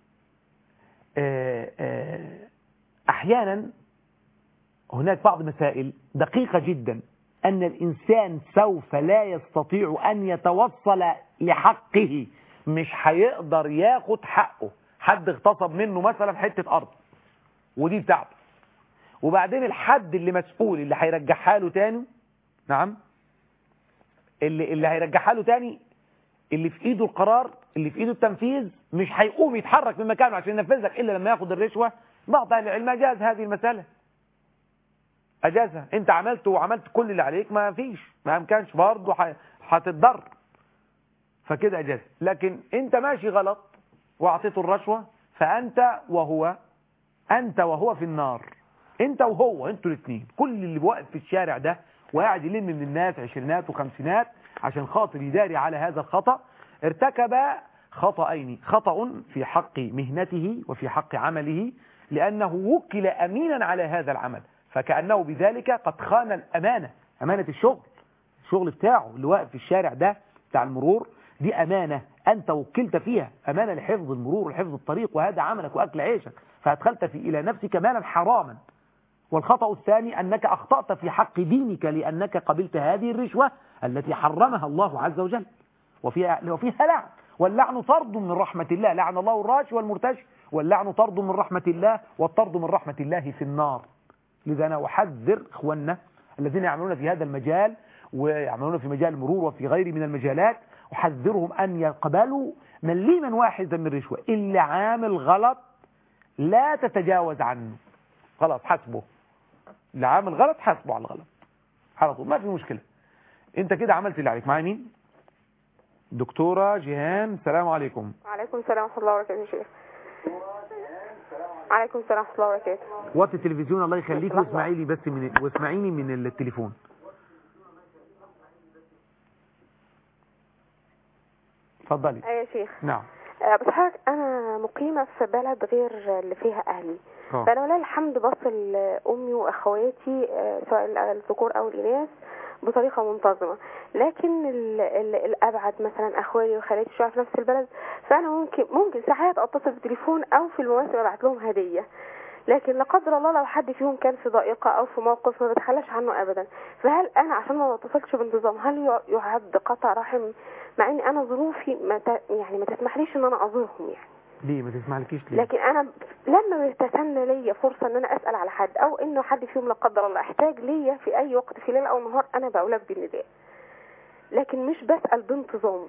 آه، آه، احيانا هناك بعض مسائل دقيقة جدا أن الإنسان سوف لا يستطيع أن يتوصل لحقه مش هيقدر ياخد حقه حد اغتصب منه مثلا حتة أرض ودي بتاعته وبعدين الحد اللي مسؤول اللي هيرجعها له تاني نعم اللي اللي هيرجعها له تاني اللي في ايده القرار اللي في ايده التنفيذ مش هيقوم يتحرك من مكانه عشان ينفذ لك الا لما ياخد الرشوه بعض اهل العلم اجاز هذه المساله اجازها انت عملت وعملت كل اللي عليك ما فيش ما امكنش برضه ح- هتتضر فكده اجاز لكن انت ماشي غلط واعطيته الرشوه فانت وهو انت وهو في النار انت وهو انتوا الاثنين كل اللي واقف في الشارع ده وقاعد يلم من الناس عشرينات وخمسينات عشان خاطر يداري على هذا الخطأ ارتكب خطأين خطأ في حق مهنته وفي حق عمله لأنه وكل أمينا على هذا العمل فكأنه بذلك قد خان الأمانة أمانة الشغل الشغل بتاعه اللي واقف في الشارع ده بتاع المرور دي أمانة أنت وكلت فيها أمانة لحفظ المرور ولحفظ الطريق وهذا عملك وأكل عيشك فأدخلت في إلى نفسك مالا حراما والخطأ الثاني أنك أخطأت في حق دينك لأنك قبلت هذه الرشوة التي حرمها الله عز وجل وفيها, وفيها لعن واللعن طرد من رحمة الله لعن الله الراشي والمرتشي واللعن طرد من رحمة الله والطرد من رحمة الله في النار لذا أنا أحذر إخواننا الذين يعملون في هذا المجال ويعملون في مجال المرور وفي غيره من المجالات أحذرهم أن يقبلوا مليما واحدا من الرشوة اللي عامل غلط لا تتجاوز عنه خلاص حاسبه اللي عامل غلط حاسبه على الغلط على طول ما في مشكلة انت كده عملت اللي عليك معايا مين دكتورة جيهان السلام عليكم وعليكم السلام ورحمة الله وبركاته يا شيخ عليكم السلام ورحمة الله وبركاته وقت التلفزيون الله يخليك واسمعي لي بس من واسمعيني من التليفون اتفضلي ايوه يا شيخ نعم آه، بس حضرتك انا مقيمة في بلد غير اللي فيها اهلي اه فانا ولله الحمد بصل امي واخواتي آه، سواء الذكور او الاناث بطريقه منتظمه لكن ال ال الابعد مثلا اخوالي وخالاتي شويه في نفس البلد فانا ممكن ممكن ساعات اتصل بالتليفون او في المواسم ابعت لهم هديه لكن لا قدر الله لو حد فيهم كان في ضائقه او في موقف ما بتخلاش عنه ابدا فهل انا عشان ما بتصلش بانتظام هل يع- يعد قطع رحم مع ان انا ظروفي ما ت- يعني ما تسمحليش ان انا ازورهم يعني ليه ما تسمعلكيش ليه لكن انا لما بتسنى ليا فرصه ان انا اسال على حد او انه حد فيهم لا قدر الله احتاج ليا في اي وقت في ليل او نهار انا بقولك بالنداء لكن مش بسال بانتظام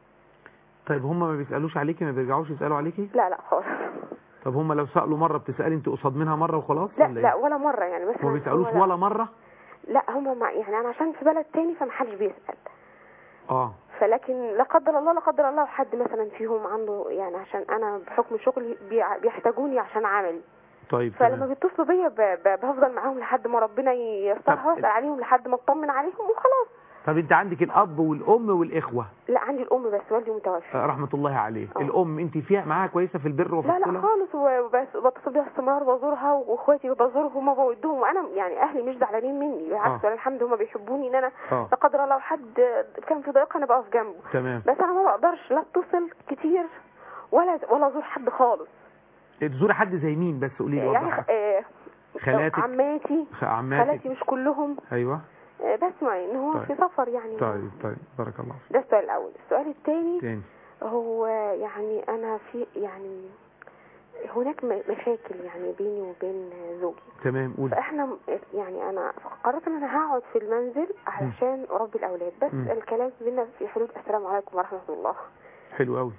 طيب هم ما بيسألوش عليكي ما بيرجعوش يسألوا عليكي لا لا خالص طب هم لو سألوا مرة بتسألي انت قصاد منها مرة وخلاص لا ولا لا ايه ولا مره يعني مثلا ما بيسألوش هو لا- ولا مرة لا هم مع يعني انا عشان في بلد تاني فمحدش بيسال اه فلكن لا قدر الله لا قدر الله حد مثلا فيهم عنده يعني عشان انا بحكم شغلي بيع- بيحتاجوني عشان عملي طيب فلما تمام. بيتصلوا بيا ب- ب- بفضل معاهم لحد ما ربنا ييسرها طب- واسال عليهم لحد ما اطمن عليهم وخلاص طب انت عندك الاب والام والاخوة لا عندي الام بس والدي متوفي آه، رحمة الله عليه اه. الام انت فيها معاها كويسة في البر وفي لا لا الصلة خالص وبس بتصل بيها باستمرار بزورها واخواتي بزورهم وبودهم وانا يعني اهلي مش زعلانين مني بالعكس اه. ولا الحمد هم بيحبوني ان انا اه لا قدر الله لو حد كان في ضيقه انا بقف جنبه تمام بس انا ما بقدرش لا اتصل كتير ولا ولا ازور حد خالص تزوري حد زي مين بس قولي لي يعني وضحها آه، خالاتك عماتي خ- عماتك خالاتي مش كلهم ايوه آه، بسمع ان هو طيب. في سفر يعني طيب طيب بارك الله ده السؤال الاول السؤال الثاني تاني هو يعني انا في يعني هناك م- مشاكل يعني بيني وبين زوجي تمام قولي فاحنا م- يعني انا قررت ان انا هقعد في المنزل علشان اربي الاولاد بس مم. الكلام بينا في حدود السلام عليكم ورحمه الله حلو قوي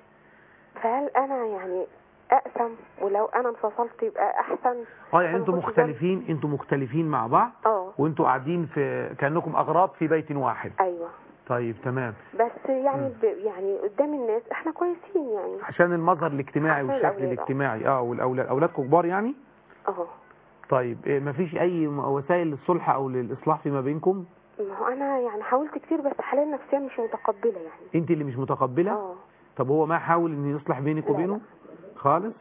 فهل انا يعني اقسم ولو انا انفصلت يبقى احسن اه يعني أنا انتوا كنت مختلفين انتوا مختلفين مع بعض اه وانتوا قاعدين في كانكم اغراب في بيت واحد ايوه طيب تمام بس يعني ب... يعني قدام الناس احنا كويسين يعني عشان المظهر الاجتماعي عشان والشكل الأولاد، اه. الاجتماعي اه والاولاد اولادكم كبار يعني اه طيب إيه مفيش اي م- وسائل للصلح او للاصلاح فيما بينكم ما هو انا يعني حاولت كتير بس حاليا نفسيا مش متقبله يعني انت اللي مش متقبله اه طب هو ما حاول ان يصلح بينك لا، وبينه خالص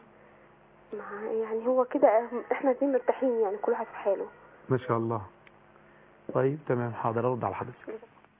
مع- يعني هو كده احنا اتنين مرتاحين يعني كل واحد في حاله ما شاء الله طيب تمام حاضر ارد على حضرتك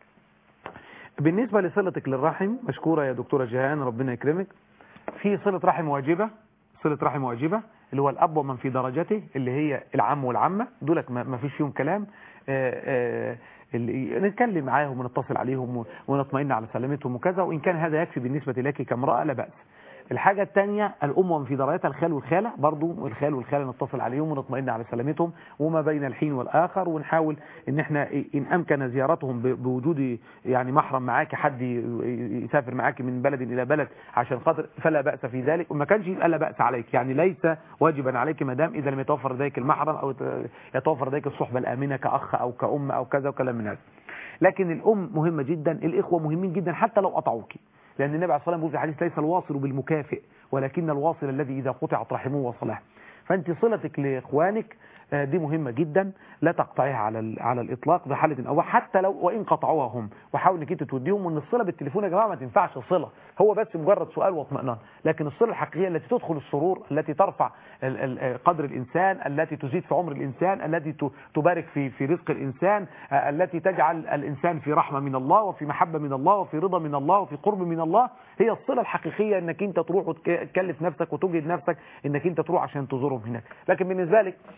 بالنسبة لصلتك للرحم مشكورة يا دكتورة جيهان ربنا يكرمك في صلة رحم واجبة صلة رحم واجبة اللي هو الأب ومن في درجته اللي هي العم والعمة دولك ما ما فيش فيهم كلام آه، آه، اللي نتكلم معاهم ونتصل عليهم ونطمئن على سلامتهم وكذا وإن كان هذا يكفي بالنسبة لك كامرأة لا بأس الحاجة الثانية الأم ومن في درجتها الخال والخالة برضو الخال والخالة نتصل عليهم ونطمئن على سلامتهم وما بين الحين والآخر ونحاول إن احنا إن أمكن زيارتهم ب- بوجود يعني محرم معاك حد ي- يسافر معاك من بلد إلى بلد عشان خاطر فلا بأس في ذلك وما كانش يبقى لا بأس عليك يعني ليس واجبا عليك ما دام إذا لم يتوفر لديك المحرم أو يت- يتوفر لديك الصحبة الآمنة كأخ أو كأم أو كذا وكلام من هذا لكن الأم مهمة جدا الإخوة مهمين جدا حتى لو قطعوك لأن النبي عليه الصلاة والسلام بيقول في الحديث ليس الواصل بالمكافئ ولكن الواصل الذي إذا قطعت رحمه وصله فأنت صلتك لإخوانك آه، دي مهمة جدا لا تقطعيها على ال- على الإطلاق بحالة أو حتى لو وإن قطعوها هم وحاول إنك أنت توديهم وإن الصلة بالتليفون يا جماعة ما تنفعش صلة هو بس مجرد سؤال واطمئنان لكن الصلة الحقيقية التي تدخل السرور التي ترفع ال- ال- قدر الإنسان التي تزيد في عمر الإنسان التي ت- تبارك في في رزق الإنسان آه، التي تجعل الإنسان في رحمة من الله وفي محبة من الله وفي رضا من الله وفي قرب من الله هي الصلة الحقيقية انك انت تروح وتكلف نفسك وتجهد نفسك انك انت تروح عشان تزورهم هناك لكن بالنسبة لك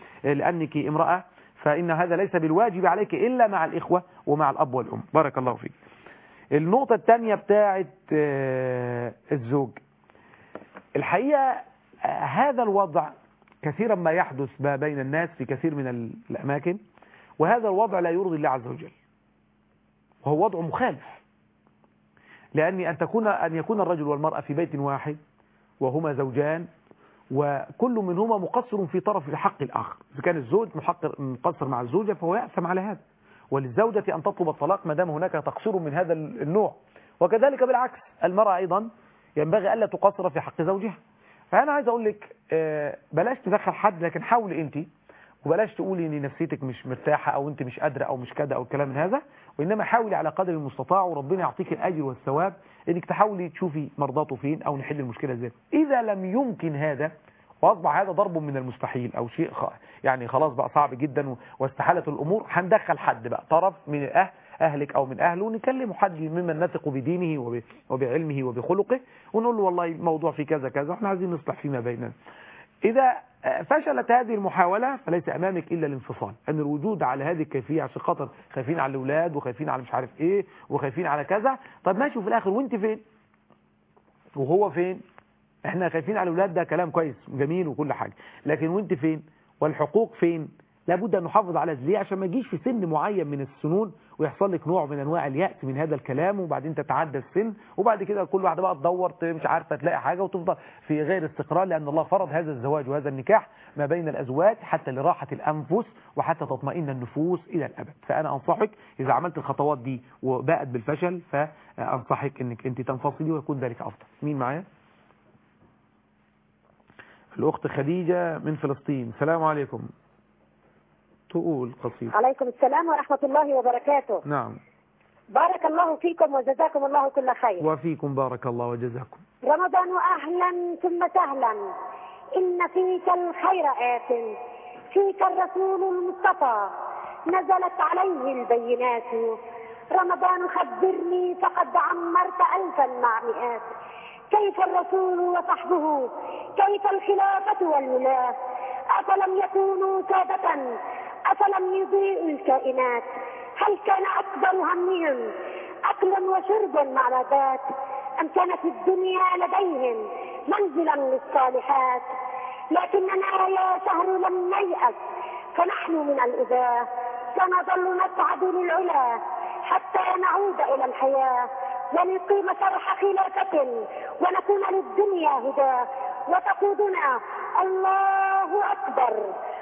لأنك امرأة فإن هذا ليس بالواجب عليك إلا مع الإخوة ومع الأب والأم بارك الله فيك النقطة الثانية بتاعت آه، الزوج الحقيقة آه، هذا الوضع كثيرا ما يحدث ما بين الناس في كثير من ال- الأماكن وهذا الوضع لا يرضي الله عز وجل وهو وضع مخالف لأن أن تكون أن يكون الرجل والمرأة في بيت واحد وهما زوجان وكل منهما مقصر في طرف حق الآخر إذا كان الزوج محقر مقصر مع الزوجة فهو يأثم على هذا وللزوجة أن تطلب الطلاق ما دام هناك تقصير من هذا النوع وكذلك بالعكس المرأة أيضا ينبغي ألا تقصر في حق زوجها فأنا عايز أقول لك آه، بلاش تدخل حد لكن حاولي أنت وبلاش تقولي ان نفسيتك مش مرتاحة او انت مش قادرة او مش كده او الكلام من هذا وانما حاولي على قدر المستطاع وربنا يعطيك الاجر والثواب انك تحاولي تشوفي مرضاته فين او نحل المشكلة ازاي اذا لم يمكن هذا واصبح هذا ضرب من المستحيل او شيء خ... يعني خلاص بقى صعب جدا و- واستحالت الامور هندخل حد بقى طرف من أه... اهلك او من اهله نكلم حد ممن نثق بدينه وب... وبعلمه وبخلقه ونقول له والله الموضوع في كذا كذا واحنا عايزين نصلح فيما بيننا إذا فشلت هذه المحاولة فليس أمامك إلا الانفصال أن الوجود على هذه الكيفية عشان خاطر خايفين على الأولاد وخايفين على مش عارف إيه وخايفين على كذا طب ماشي وفي الآخر وأنت فين وهو فين احنا خايفين على الأولاد ده كلام كويس جميل وكل حاجة لكن وأنت فين والحقوق فين لابد أن نحافظ على ليه عشان ما يجيش في سن معين من السنون ويحصل لك نوع من أنواع اليأس من هذا الكلام وبعدين تتعدى السن وبعد كده كل واحدة بقى تدور ت- مش عارفة تلاقي حاجة وتفضل في غير استقرار لأن الله فرض هذا الزواج وهذا النكاح ما بين الأزواج حتى لراحة الأنفس وحتى تطمئن النفوس إلى الأبد فأنا أنصحك إذا عملت الخطوات دي وباءت بالفشل فأنصحك أنك أنت تنفصلي ويكون ذلك أفضل مين معايا؟ الأخت خديجة من فلسطين السلام عليكم تقول قصيد عليكم السلام ورحمة الله وبركاته نعم بارك الله فيكم وجزاكم الله كل خير وفيكم بارك الله وجزاكم رمضان أهلا ثم سهلا إن فيك الخير آت فيك الرسول المصطفى نزلت عليه البينات رمضان خبرني فقد عمرت ألفا مع مئات كيف الرسول وصحبه كيف الخلافة والولاة أفلم يكونوا سادة أفلم يضيئوا الكائنات هل كان أكبر همهم أكل وشرب مع العادات أم كانت الدنيا لديهم منزلا للصالحات لكننا يا شهر لم نيأس فنحن من الإذاة سنظل نصعد للعلا حتى نعود إلى الحياة ونقيم شرح خلافة ونكون للدنيا هدى وتقودنا الله أكبر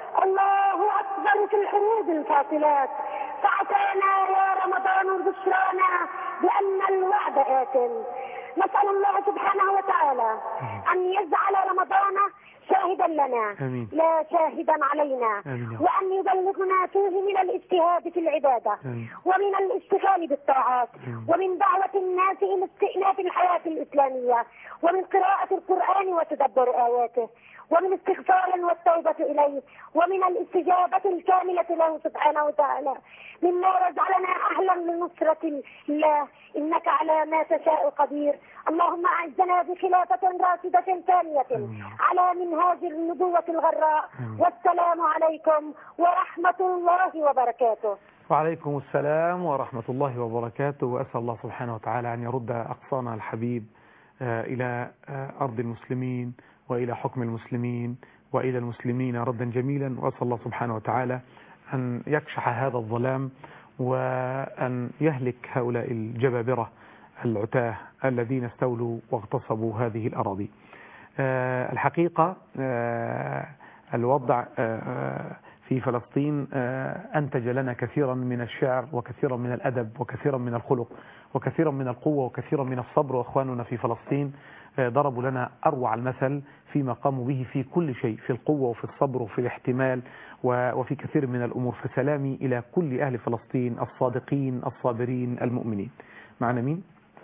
الله أكبر في الحروب الفاصلات فأتانا يا رمضان بشرانا بأن الوعد آت نسأل الله سبحانه وتعالى أن يجعل رمضان شاهدا لنا آمين. لا شاهدا علينا آمين يا رب. وأن يبلغنا فيه من الاجتهاد في العبادة آمين. ومن الاشتغال بالطاعات آمين. ومن دعوة الناس إلى استئناف الحياة الإسلامية ومن قراءة القرآن وتدبر آياته ومن استغفار والتوبة إليه ومن الاستجابة الكاملة له سبحانه وتعالى مما يجعلنا أهلا لنصرة الله إنك على ما تشاء قدير اللهم أعزنا بخلافة راشدة ثانية آمين. على منهاج النبوة الغراء آمين. والسلام عليكم ورحمة الله وبركاته وعليكم السلام ورحمة الله وبركاته وأسأل الله سبحانه وتعالى أن يرد أقصانا الحبيب آه، إلى آه، أرض المسلمين وإلى حكم المسلمين وإلى المسلمين ردا جميلا وأسأل الله سبحانه وتعالى أن يكشح هذا الظلام وأن يهلك هؤلاء الجبابرة العتاه الذين استولوا واغتصبوا هذه الأراضي آه، الحقيقة آه، الوضع آه، في فلسطين آه، أنتج لنا كثيرا من الشعر وكثيرا من الأدب وكثيرا من الخلق وكثيرا من القوة وكثيرا من الصبر وإخواننا في فلسطين آه، ضربوا لنا أروع المثل فيما قاموا به في كل شيء في القوة وفي الصبر وفي الاحتمال و- وفي كثير من الأمور فسلامي إلى كل أهل فلسطين الصادقين الصابرين المؤمنين معنا مين؟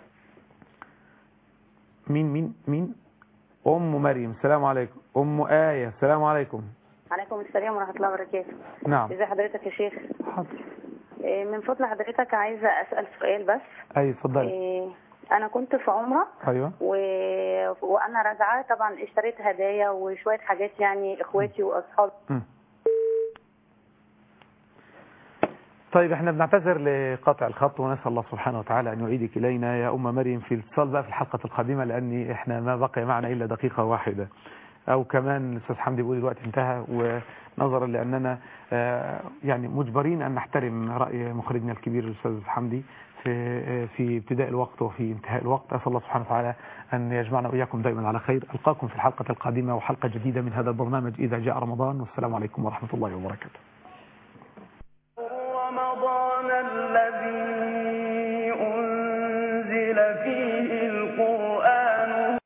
مين مين مين أم مريم السلام عليكم أم آية السلام عليكم عليكم السلام ورحمة الله وبركاته نعم ازي حضرتك يا شيخ حاضر إيه، من فضل حضرتك عايزة أسأل سؤال بس أي اتفضلي إيه، أنا كنت في عمرة أيوه و... وأنا راجعة طبعا اشتريت هدايا وشوية حاجات يعني إخواتي وأصحابي مم. طيب احنا بنعتذر لقطع الخط ونسأل الله سبحانه وتعالى أن يعيدك إلينا يا أم مريم في الاتصال بقى في الحلقة القادمة لأن احنا ما بقي معنا إلا دقيقة واحدة أو كمان الأستاذ حمدي بيقول الوقت انتهى ونظرا لأننا آه، يعني مجبرين أن نحترم رأي مخرجنا الكبير الأستاذ حمدي في آه، في ابتداء الوقت وفي انتهاء الوقت أسأل الله سبحانه وتعالى أن يجمعنا وإياكم دائما على خير ألقاكم في الحلقة القادمة وحلقة جديدة من هذا البرنامج إذا جاء رمضان والسلام عليكم ورحمة الله وبركاته رمضان الذي